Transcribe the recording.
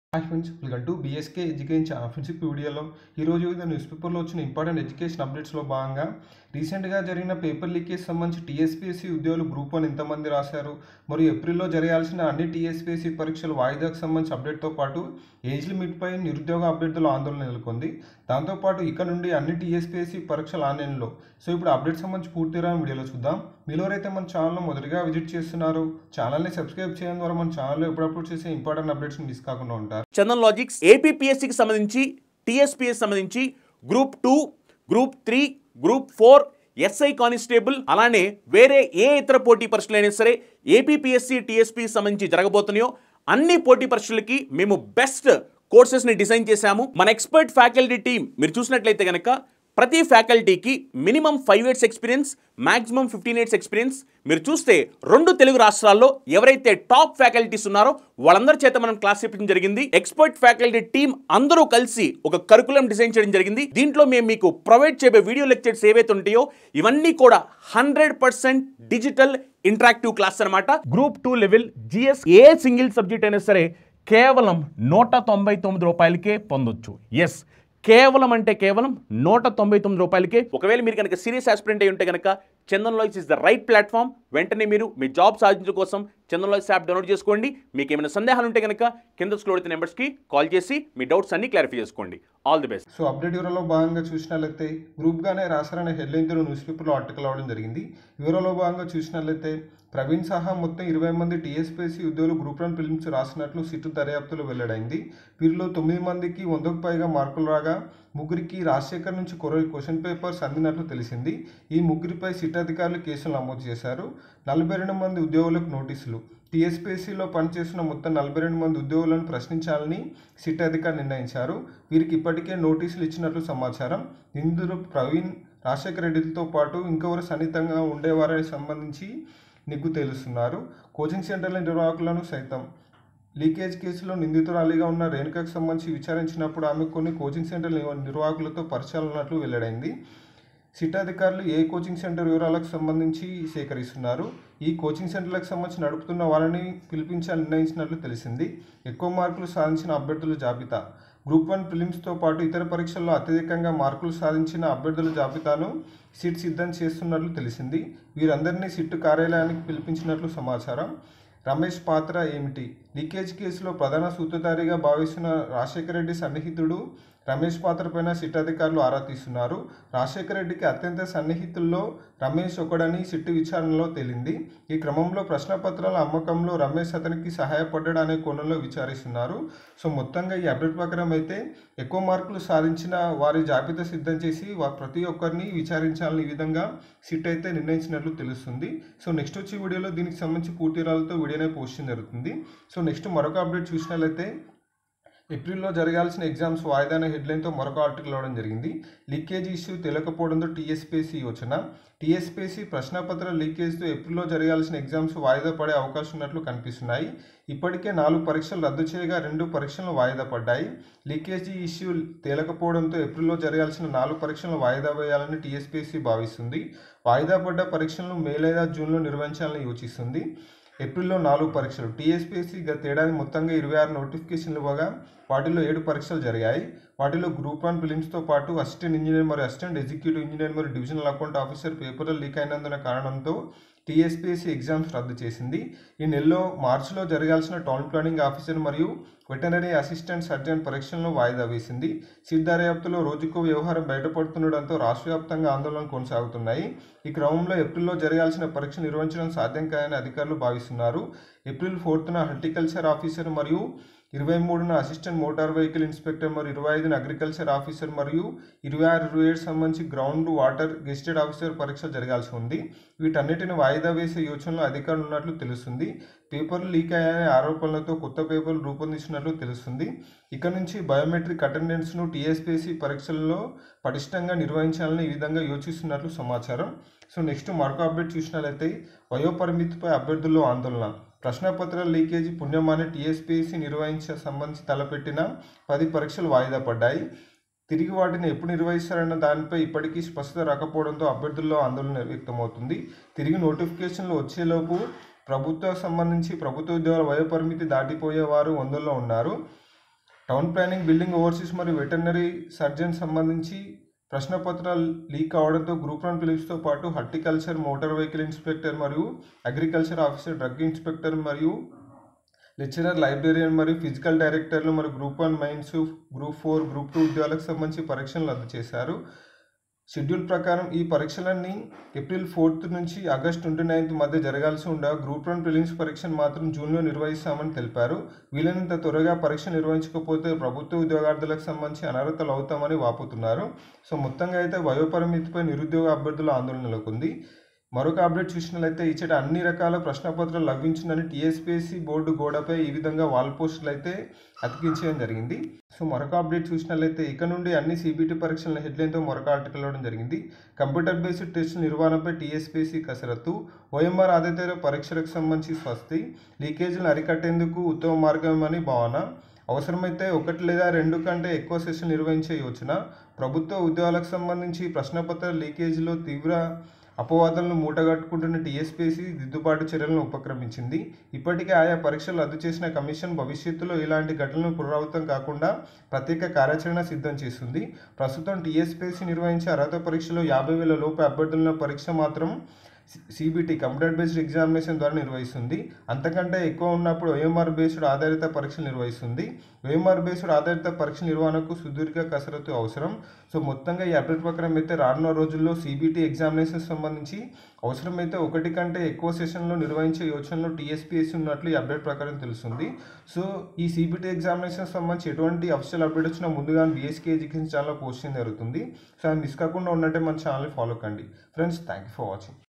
hi friends welcome to BSK education channel friends ఈ వీడియోలో ఈరోజు వివిధ న్యూస్ పేపర్లో వచ్చిన ఇంపార్టెంట్ ఎడ్యుకేషన్ అప్డేట్స్లో భాగంగా రీసెంట్గా జరిగిన పేపర్ లీకేజ్ సంబంధించి టీఎస్పీఎస్సీ ఉద్యోగులు గ్రూప్ వన్ ఎంతమంది రాశారు మరియు ఏప్రిల్లో జరగాల్సిన అన్ని టీఎస్పీఎస్సీ పరీక్షలు వాయిదాకు సంబంధించి అప్డేట్తో పాటు ఏజ్ లిమిట్పై నిరుద్యోగ అభ్యర్థుల ఆందోళన నెలకొంది దాంతోపాటు ఇక నుండి అన్ని టీఎస్పీఎస్సీ పరీక్షలు ఆన్లైన్లో సో ఇప్పుడు అప్డేట్ సంబంధించి పూర్తిగా వీడియోలో చూద్దాం మీలో అయితే మన ఛానల్ మొదటిగా విజిట్ చేస్తున్నారు ఛానల్ని సబ్స్క్రైబ్ చేయడం ద్వారా మన ఛానల్లో ఎప్పుడప్పుడు చేసే ఇంపార్టెంట్ అప్డేట్స్ మిస్ కాకుండా ఉంటారు చందన్ లాజిక్స్ ఏపీపీఎస్సికి సంబంధించి టీఎస్పీఎస్ సంబంధించి group two group three group four SI constable అలానే వేరే ఏ ఇతర పోటీ పరీక్షలు అయినా సరే ఏపీపీఎస్సి టీఎస్పీకి సంబంధించి జరగబోతున్నాయో అన్ని పోటీ పరీక్షలకి మేము బెస్ట్ కోర్సెస్ని డిజైన్ చేశాము మన ఎక్స్పర్ట్ ఫ్యాకల్టీ టీం మీరు చూసినట్లయితే కనుక ప్రతి ఫ్యాకల్టీకి minimum five years experience maximum fifteen years experience మీరు చూస్తే రెండు తెలుగు రాష్ట్రాల్లో ఎవరైతే టాప్ ఫ్యాకల్టీస్ ఉన్నారో వాళ్ళందరి చేత మనం క్లాస్ చెప్పడం జరిగింది ఎక్స్పర్ట్ ఫ్యాకల్టీ టీం అందరూ కలిసి ఒక కరికులం డిజైన్ చేయడం జరిగింది దీంట్లో మేము మీకు ప్రొవైడ్ చేయబోయే వీడియో లెక్చర్స్ ఏవైతే ఉంటాయో ఇవన్నీ కూడా hundred percent digital interactive class అనమాట గ్రూప్ టూ లెవెల్ జిఎస్ ఏ సింగిల్ సబ్జెక్ట్ అయినా సరే కేవలం నూట తొంభై తొమ్మిది రూపాయలకే పొందొచ్చు ఎస్ కేవలం అంటే కేవలం నూట తొంభై తొమ్మిది రూపాయలకే ఒకవేళ మీరు కనుక సీరియస్ ఆస్పిరెంట్ అయి ఉంటే కనుక చందన్ లాయిస్ ఇస్ ద రైట్ ప్లాట్ఫామ్ వెంటనే మీరు మీ జాబ్ సాధించడం కోసం చందన్ లాయిస్ యాప్ డౌన్లోడ్ చేసుకోండి మీకు ఏమైనా సందేహాలు ఉంటే కనుక కింద స్క్రోల్ అవుతున్న నెంబర్స్కి కాల్ చేసి మీ డౌట్స్ అన్ని క్లారిఫై చేసుకోండి all the best so update వివరాలో భాగంగా చూసినట్లయితే గ్రూప్గానే రాశారనే హెడ్లైన్తో న్యూస్ పేపర్లో ఆర్టికల్ అవడం జరిగింది వివరాలో భాగంగా చూసినట్లయితే ప్రవీణ్ సహా మొత్తం ఇరవై మంది టీఎస్పీఎస్సీ ఉద్యోగులు గ్రూప్ వన్ ఫిలిమ్స్ రాసినట్లు సిట్టు దర్యాప్తులో వెల్లడైంది వీరిలో తొమ్మిది మందికి వందకు పైగా మార్కులు రాగా ముగ్గురికి రాజశేఖర్ నుంచి కొర క్వశ్చన్ పేపర్స్ అందినట్లు తెలిసింది ఈ ముగ్గురిపై సిట్ అధికారులు కేసులు నమోదు చేశారు నలభై రెండు మంది ఉద్యోగులకు నోటీసులు టీఎస్పీఎస్సీలో పనిచేస్తున్న మొత్తం నలభై రెండు మంది ఉద్యోగులను ప్రశ్నించాలని సిట్ అధికారులు నిర్ణయించారు వీరికి ఇప్పటికే నోటీసులు ఇచ్చినట్లు సమాచారం ఇందులో ప్రవీణ్ రాజశేఖర రెడ్డితో పాటు ఇంకెవరు సన్నిహితంగా ఉండేవారని సంబంధించి నిగ్గు తేలుస్తున్నారు కోచింగ్ సెంటర్ల నిర్వాహకులను సైతం లీకేజ్ కేసులో నిందితురాలిగా ఉన్న రేణుకకు సంబంధించి విచారించినప్పుడు ఆమె కొన్ని కోచింగ్ సెంటర్ల నిర్వాహకులతో పరిచయాలు ఉన్నట్లు వెల్లడైంది సిట్ అధికారులు ఏ కోచింగ్ సెంటర్ వివరాలకు సంబంధించి సేకరిస్తున్నారు ఈ కోచింగ్ సెంటర్లకు సంబంధించి నడుపుతున్న వారిని పిలిపించాలని నిర్ణయించినట్లు తెలిసింది ఎక్కువ మార్కులు సాధించిన అభ్యర్థుల జాబితా గ్రూప్ వన్ ఫిలిమ్స్తో పాటు ఇతర పరీక్షల్లో అత్యధికంగా మార్కులు సాధించిన అభ్యర్థుల జాబితాను సిట్ సిద్ధం చేస్తున్నట్లు తెలిసింది వీరందరినీ సిట్ కార్యాలయానికి పిలిపించినట్లు సమాచారం రమేష్ పాత్ర ఏమిటి లీకేజ్ కేసులో ప్రధాన సూత్రధారిగా భావిస్తున్న రాజశేఖర రెడ్డి సన్నిహితుడు రమేష్ పాత్ర పైన సిట్ అధికారులు ఆరా తీస్తున్నారు రాజశేఖర రెడ్డికి అత్యంత సన్నిహితుల్లో రమేష్ ఒకడని సిట్టు విచారణలో తేలింది ఈ క్రమంలో ప్రశ్నపత్రాల అమ్మకంలో రమేష్ అతనికి సహాయపడ్డాడు అనే కోణంలో విచారిస్తున్నారు సో మొత్తంగా ఈ అప్డేట్ ప్రకారం అయితే ఎక్కువ మార్కులు సాధించిన వారి జాబితా సిద్ధం చేసి వా ప్రతి ఒక్కరిని విచారించాలని ఈ విధంగా సిట్ అయితే నిర్ణయించినట్లు తెలుస్తుంది సో నెక్స్ట్ వచ్చే వీడియోలో దీనికి సంబంధించి పూర్తి వివరాలతో వీడియోనే పోస్టింగ్ జరుగుతుంది సో నెక్స్ట్ మరొక అప్డేట్ చూసినట్లయితే ఏప్రిల్లో జరగాల్సిన ఎగ్జామ్స్ వాయిదా అనే హెడ్లైన్తో మరొక ఆర్టికల్ అవడం జరిగింది లీకేజ్ ఇష్యూ తెలియకపోవడంతో టీఎస్పీసీ యోచన టీఎస్పీసీ ప్రశ్నపత్ర లీకేజ్తో ఏప్రిల్లో జరగాల్సిన ఎగ్జామ్స్ వాయిదా పడే అవకాశం ఉన్నట్లు కనిపిస్తున్నాయి ఇప్పటికే నాలుగు పరీక్షలు రద్దు చేయగా రెండు పరీక్షలు వాయిదా పడ్డాయి లీకేజీ ఇష్యూ తేలకపోవడంతో ఏప్రిల్లో జరగాల్సిన నాలుగు పరీక్షలను వాయిదా వేయాలని టీఎస్పీసీ భావిస్తుంది వాయిదా పడ్డ పరీక్షలను మే లేదా జూన్లో నిర్వహించాలని యోచిస్తుంది ఏప్రిల్లో నాలుగు పరీక్షలు టీఎస్పీఎస్సీ గత ఏడాది మొత్తంగా ఇరవై ఆరు నోటిఫికేషన్లు ఇవ్వగా వాటిలో ఏడు పరీక్షలు జరిగాయి వాటిలో గ్రూప్ వన్ ఫిలిమ్స్తో పాటు అసిస్టెంట్ ఇంజనీర్ మరియు అసిస్టెంట్ ఎగ్జిక్యూటివ్ ఇంజనీర్ మరియు డివిజనల్ అకౌంట్ ఆఫీసర్ పేపర్లు లీక్ అయినందున కారణంతో టీఎస్పీఎస్సీ ఎగ్జామ్స్ రద్దు చేసింది ఈ నెలలో మార్చిలో జరగాల్సిన టౌన్ ప్లానింగ్ ఆఫీసర్ మరియు వెటనరీ అసిస్టెంట్ సర్జన్ పరీక్షలను వాయిదా వేసింది సిట్ దర్యాప్తులో రోజుకో వ్యవహారం బయటపడుతుండడంతో రాష్ట్ర వ్యాప్తంగా ఆందోళనలు కొనసాగుతున్నాయి ఈ క్రమంలో ఏప్రిల్లో జరగాల్సిన పరీక్ష నిర్వహించడం సాధ్యం కాదని అధికారులు భావిస్తున్నారు ఏప్రిల్ ఫోర్త్న హార్టికల్చర్ ఆఫీసర్ మరియు ఇరవై మూడున అసిస్టెంట్ మోటార్ వెహికల్ ఇన్స్పెక్టర్ మరియు ఇరవై ఐదున అగ్రికల్చర్ ఆఫీసర్ మరియు ఇరవై ఆరు ఇరవై ఏడు సంబంధించి గ్రౌండ్ వాటర్ గెస్టెడ్ ఆఫీసర్ పరీక్ష జరగాల్సి ఉంది వీటన్నిటిని వాయిదా వేసే యోచనలో అధికారులు ఉన్నట్లు తెలుస్తుంది పేపర్లు లీక్ అయ్యాయనే ఆరోపణలతో కొత్త పేపర్లు రూపొందించినట్లు తెలుస్తుంది ఇక నుంచి బయోమెట్రిక్ అటెండెన్స్ను టీఎస్పీసీ పరీక్షల్లో పటిష్టంగా నిర్వహించాలని ఈ విధంగా యోచిస్తున్నట్లు సమాచారం సో నెక్స్ట్ మరొక అప్డేట్ చూసినట్లయితే వయోపరిమితిపై అభ్యర్థుల్లో ఆందోళన ప్రశ్నపత్ర లీకేజీ పుణ్యమాని టీఎస్పీఎస్సీ నిర్వహించే సంబంధించి తలపెట్టిన పది పరీక్షలు వాయిదా పడ్డాయి తిరిగి వాటిని ఎప్పుడు నిర్వహిస్తారన్న దానిపై ఇప్పటికీ స్పష్టత రాకపోవడంతో అభ్యర్థుల్లో ఆందోళన వ్యక్తమవుతుంది తిరిగి నోటిఫికేషన్లు వచ్చేలోపు ప్రభుత్వ సంబంధించి ప్రభుత్వ ఉద్యోగాల వయోపరిమితి దాటిపోయే వారు వందల్లో ఉన్నారు టౌన్ ప్లానింగ్ బిల్డింగ్ ఓవర్సీస్ మరియు వెటర్నరీ సర్జన్ సంబంధించి ప్రశ్నపత్రాలు లీక్ అవడంతో గ్రూప్ వన్ ఫిలిమ్స్తో పాటు హార్టికల్చర్ మోటార్ వెహికల్ ఇన్స్పెక్టర్ మరియు అగ్రికల్చర్ ఆఫీసర్ డ్రగ్ ఇన్స్పెక్టర్ మరియు లెక్చరర్ లైబ్రేరియన్ మరియు ఫిజికల్ డైరెక్టర్లు మరియు group one mains group four group two ఉద్యోగాలకు సంబంధించి పరీక్షలు రద్దు చేశారు షెడ్యూల్ ప్రకారం ఈ పరీక్షలన్నీ ఏప్రిల్ ఫోర్త్ నుంచి ఆగస్ట్ ట్వంటీ నైన్త్ మధ్య జరగాల్సి ఉండగా గ్రూప్ వన్ ప్రిలిమ్స్ పరీక్షను మాత్రం జూన్లో నిర్వహిస్తామని తెలిపారు వీలైనంత త్వరగా పరీక్ష నిర్వహించకపోతే ప్రభుత్వ ఉద్యోగార్థులకు సంబంధించి అనర్హతలు అవుతామని వాపోతున్నారు సో మొత్తంగా అయితే వయోపరిమితిపై నిరుద్యోగ అభ్యర్థుల ఆందోళన నెలకొంది మరొక అప్డేట్ చూసినట్లయితే ఇచ్చట అన్ని రకాల ప్రశ్నపత్రాలు లభించిందని టీఎస్పీఎస్సీ బోర్డు గోడపై ఈ విధంగా వాల్ పోస్టులు అయితే అతికించడం జరిగింది సో మరొక అప్డేట్ చూసినట్లయితే ఇక నుండి అన్ని సిబిటి పరీక్షల హెడ్లైన్తో మరొక ఆర్టికల్ ఇవ్వడం జరిగింది కంప్యూటర్ బేస్డ్ టెస్ట్ నిర్వహణపై టీఎస్పీఎస్సీ కసరత్తు ఓఎంఆర్ ఆధారిత పరీక్షలకు సంబంధించి స్వస్తి లీకేజీలను అరికట్టేందుకు ఉత్తమ మార్గమని భావన అవసరమైతే ఒకటి లేదా రెండు కంటే ఎక్కువ సెషన్ నిర్వహించే యోచన ప్రభుత్వ ఉద్యోగాలకు సంబంధించి ప్రశ్నపత్ర లీకేజీలో తీవ్ర అపవాదాలను మూటగట్టుకుంటున్న టీఎస్పీసీ దిద్దుబాటు చర్యలను ఉపక్రమించింది ఇప్పటికే ఆయా పరీక్షలు రద్దు చేసిన కమిషన్ భవిష్యత్తులో ఇలాంటి ఘటనలు పునరావృతం కాకుండా ప్రత్యేక కార్యాచరణ సిద్ధం చేస్తుంది ప్రస్తుతం టీఎస్పీసీ నిర్వహించే అర్హత పరీక్షలో యాభై వేల లోపు అభ్యర్థుల పరీక్ష మాత్రం సిబిటి కంప్యూటర్ బేస్డ్ ఎగ్జామినేషన్ ద్వారా నిర్వహిస్తుంది అంతకంటే ఎక్కువ ఉన్నప్పుడు ఓఎంఆర్ బేస్డ్ ఆధారిత పరీక్షలు నిర్వహిస్తుంది ఓఎంఆర్ బేస్డ్ ఆధారిత పరీక్ష నిర్వహణకు సుదీర్ఘ కసరత్తు అవసరం సో మొత్తంగా ఈ అప్డేట్ ప్రకారం అయితే రానున్న రోజుల్లో సిబిటి ఎగ్జామినేషన్ సంబంధించి అవసరమైతే ఒకటి కంటే ఎక్కువ సెషన్లో నిర్వహించే యోచనలో టీఎస్పీఎస్సీ ఉన్నట్లు ఈ అప్డేట్ ప్రకారం తెలుస్తుంది సో ఈ సిబిటి ఎగ్జామినేషన్ సంబంధించి ఎటువంటి అఫిషియల్ అప్డేట్ వచ్చినా ముందుగా బీఎస్కే ఎడ్యుకేషన్ ఛానల్లో పోస్టింగ్ జరుగుతుంది సో అది మిస్ కాకుండా ఉన్నట్టే మన ఛానల్ని ఫాలో కండి friends thank you for watching